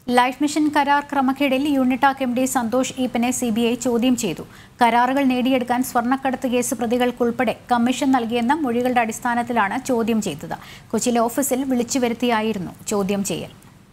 life Mission കരാർ ക്രമക്കേടിൽ Unitac M D Santhosh ഈപ്പനെ സി ബി ഐ ചോദ്യം ചെയ്തു കരാറുകൾ നേടിയെടുക്കാൻ സ്വർണ്ണക്കടത്ത് കേസ് പ്രതികൾക്കുൾപ്പെടെ കമ്മീഷൻ നൽകിയെന്ന മൊഴികളുടെ അടിസ്ഥാനത്തിലാണ് ചോദ്യം ചെയ്തത് കൊച്ചിയിലെ ഓഫീസിൽ വിളിച്ചു വരുത്തിയായിരുന്നു ചോദ്യം ചെയ്യൽ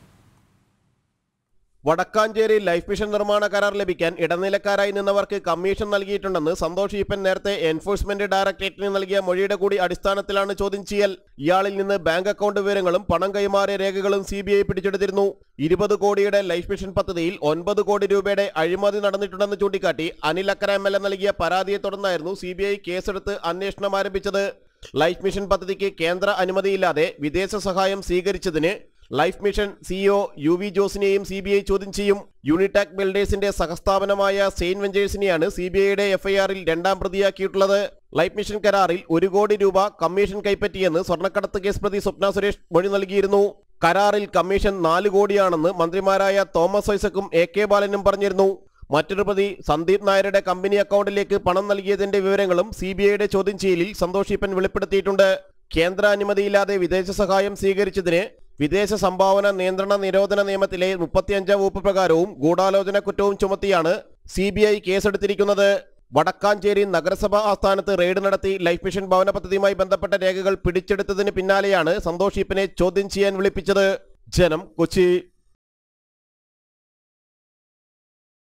വടക്കാഞ്ചേരി ലൈഫ് മിഷൻ നിർമ്മാണ കരാർ ലഭിക്കാൻ ഇടനിലക്കാരായി നിന്നവർക്ക് കമ്മീഷൻ നൽകിയിട്ടുണ്ടെന്ന് സന്തോഷ് ഈപ്പൻ നേരത്തെ എൻഫോഴ്സ്മെന്റ് ഡയറക്ടറേറ്റിന് നൽകിയ മൊഴിയുടെ കൂടി അടിസ്ഥാനത്തിലാണ് ചോദ്യം ചെയ്യൽ ഇയാളിൽ നിന്ന് ബാങ്ക് അക്കൗണ്ട് വിവരങ്ങളും പണം കൈമാറിയ രേഖകളും സി പിടിച്ചെടുത്തിരുന്നു ഇരുപത് കോടിയുടെ ലൈഫ് മിഷൻ പദ്ധതിയിൽ ഒൻപത് കോടി രൂപയുടെ അഴിമതി നടന്നിട്ടുണ്ടെന്ന് ചൂണ്ടിക്കാട്ടി Anil Akkara M L A നൽകിയ പരാതിയെ തുടർന്നായിരുന്നു സി ബി ഐ കേസെടുത്ത് അന്വേഷണം ആരംഭിച്ചത് ലൈഫ് മിഷൻ പദ്ധതിക്ക് കേന്ദ്ര അനുമതിയില്ലാതെ വിദേശ സഹായം സ്വീകരിച്ചതിന് Life Mission CEO U V ജോസിനെയും സി ബി ഐ ചോദ്യം ചെയ്യും യൂണിടാക് ബിൽഡേഴ്സിന്റെ സഹസ്ഥാപനമായ സെയിൻ വെഞ്ചേഴ്സിനെയാണ് സി ബി ഐയുടെ എഫ്ഐആറിൽ രണ്ടാം പ്രതിയാക്കിയിട്ടുള്ളത് ലൈഫ് മിഷൻ കരാറിൽ ഒരു കോടി രൂപ കമ്മീഷൻ കൈപ്പറ്റിയെന്ന് സ്വർണ്ണക്കടത്ത് കേസ് പ്രതി സ്വപ്ന സുരേഷ് മൊഴി നൽകിയിരുന്നു കരാറിൽ കമ്മീഷൻ നാല് കോടിയാണെന്ന് മന്ത്രിമാരായ തോമസ് ഐസക്കും എ കെ ബാലനും പറഞ്ഞിരുന്നു മറ്റൊരു പ്രതി സന്ദീപ് നായരുടെ കമ്പനി അക്കൗണ്ടിലേക്ക് പണം നൽകിയതിന്റെ വിവരങ്ങളും സി ബി ഐയുടെ ചോദ്യം ചെയ്യലിൽ സന്തോഷ് ഈപ്പൻ വെളിപ്പെടുത്തിയിട്ടുണ്ട് കേന്ദ്ര അനുമതിയില്ലാതെ വിദേശ സഹായം സ്വീകരിച്ചതിന് വിദേശ സംഭാവന നിയന്ത്രണ നിരോധന നിയമത്തിലെ മുപ്പത്തിയഞ്ചാം വകുപ്പ് പ്രകാരവും ഗൂഢാലോചന കുറ്റവും ചുമത്തിയാണ് സി ബി ഐ കേസെടുത്തിരിക്കുന്നത് വടക്കാഞ്ചേരി നഗരസഭ ആസ്ഥാനത്ത് റെയ്ഡ് നടത്തി ലൈഫ് മിഷൻ ഭവന പദ്ധതിയുമായി ബന്ധപ്പെട്ട രേഖകൾ പിടിച്ചെടുത്തതിന് പിന്നാലെയാണ് സന്തോഷ് ഈപ്പനെ ചോദ്യം ചെയ്യാൻ വിളിപ്പിച്ചത് ജനം കൊച്ചി